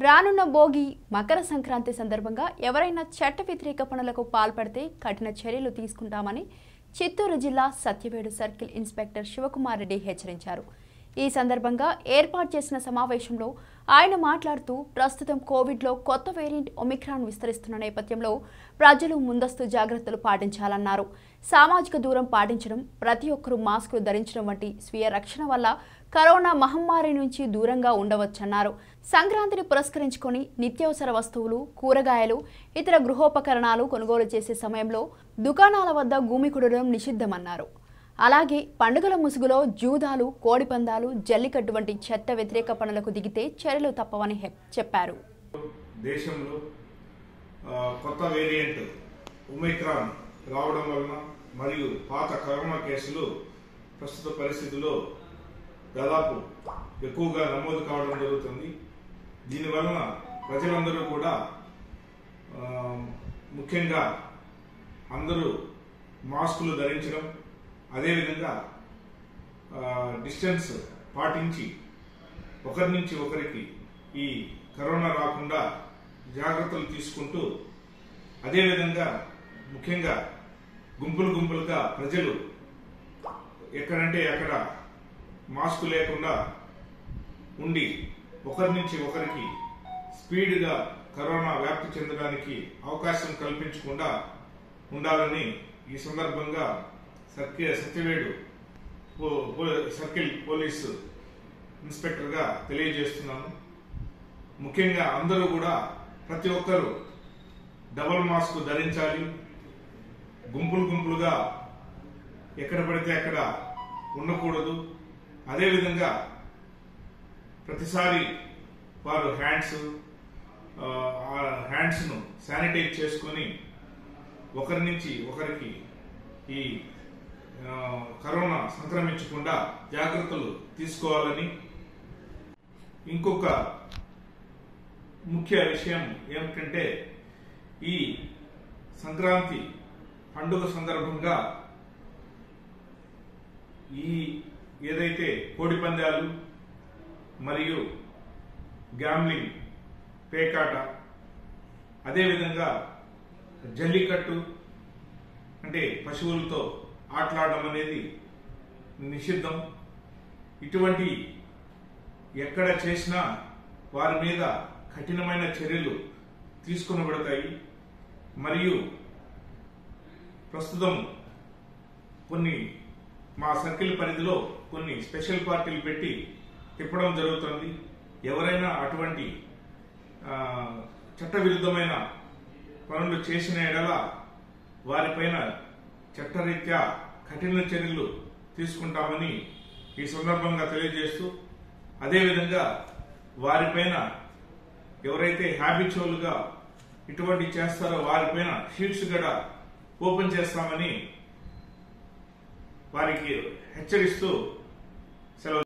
రానున్న భోగి మకర సంక్రాంతి సందర్భంగా ఎవరైనా చట్ట వ్యతిరేక పనులకు పాల్పడితే కఠిన చర్యలు తీసుకుంటామని చిత్తూరు జిల్లా సత్యవేడు సర్కిల్ ఇన్స్పెక్టర్ శివకుమార్ రెడ్డి హెచ్చరించారు ఈ సందర్భంగా ఏర్పాటు చేసిన సమావేశంలో ఆయన మాట్లాడుతూ ప్రస్తుతం కోవిడ్లో కొత్త వేరియంట్ ఒమిక్రాన్ విస్తరిస్తున్న నేపథ్యంలో ప్రజలు ముందస్తు జాగ్రత్తలు పాటించాలన్నారు సామాజిక దూరం పాటించడం ప్రతి ఒక్కరూ మాస్కులు ధరించడం వంటి స్వీయ రక్షణ వల్ల కరోనా మహమ్మారి నుంచి దూరంగా ఉండవచ్చన్నారు సంక్రాంతిని పురస్కరించుకొని నిత్యావసర వస్తువులు కూరగాయలు ఇతర గృహోపకరణాలు కొనుగోలు చేసే సమయంలో దుకాణాల వద్ద గుమికుడడం నిషిద్ధమన్నారు అలాగే పండుగల ముసుగులో జూదాలు కోడిపందాలు జల్లికట్టు వంటి చట్ట వ్యతిరేక పనులకు దిగితే చర్యలు తప్పవని హె- చెప్పారు దేశంలో ఆ, కొత్త వేరియంట్ ఒమిక్రాన్ రావడం వలన మరియు పాత కరోనా కేసులు ప్రస్తుత పరిస్థితుల్లో దాదాపు ఎక్కువగా నమోదు కావడం జరుగుతుంది దీనివలన ప్రజలందరూ కూడా ఆ, ముఖ్యంగా అందరూ మాస్కులు ధరించడం అదేవిధంగా ఆ, డిస్టెన్స్ పాటించి ఒకరి నుంచి ఒకరికి ఈ కరోనా రాకుండా జాగ్రత్తలు తీసుకుంటూ అదేవిధంగా ముఖ్యంగా గుంపులు గుంపులుగా ప్రజలు ఎక్కడంటే అక్కడ మాస్క్ లేకుండా ఉండి ఒకరి నుంచి ఒకరికి స్పీడ్గా కరోనా వ్యాప్తి చెందడానికి అవకాశం కల్పించకుండా ఉండాలని ఈ సందర్భంగా సత్య సత్యవేడు పో- పో- సర్కిల్ పోలీసు ఇన్స్పెక్టర్గా తెలియజేస్తున్నాను ముఖ్యంగా అందరూ కూడా ప్రతి ఒక్కరూ డబల్ మాస్క్ ధరించాలి గుంపులు గుంపులుగా ఎక్కడ పడితే అక్కడ ఉండకూడదు అదేవిధంగా ప్రతిసారి వారు హ్యాండ్స్ ఆ హ్యాండ్స్ను శానిటైజ్ చేసుకొని ఒకరి నుంచి ఒకరికి ఈ ఆ, కరోనా సంక్రమించకుండా జాగ్రత్తలు తీసుకోవాలని ఇంకొక ముఖ్య విషయం ఏమిటంటే ఈ సంక్రాంతి పండుగ సందర్భంగా ఈ ఏదైతే కోడి పందాలు మరియు గ్యామ్లింగ్ పేకాట అదేవిధంగా జల్లికట్టు అంటే పశువులతో ఆటలాడడం అనేది నిషిద్ధం ఇటువంటి ఎక్కడ చేసినా వారి మీద కఠినమైన చర్యలు తీసుకునబడతాయి మరియు ప్రస్తుతం కొన్ని మా సర్కిల్ పరిధిలో కొన్ని స్పెషల్ పార్టీలు పెట్టి తిప్పడం జరుగుతుంది ఎవరైనా అటువంటి ఆ, చట్టవిరుద్ధమైన పనులు చేసిన ఎడల వారిపైన చట్టరీత్యా కఠిన చర్యలు తీసుకుంటామని ఈ సందర్భంగా తెలియజేస్తూ అదేవిధంగా వారిపైన ఎవరైతే హ్యాబిచువల్గా ఇటువంటి చేస్తారో వారిపైన షీట్స్ కూడా ఓపెన్ చేస్తామని వారికి హెచ్చరిస్తూ సెలవు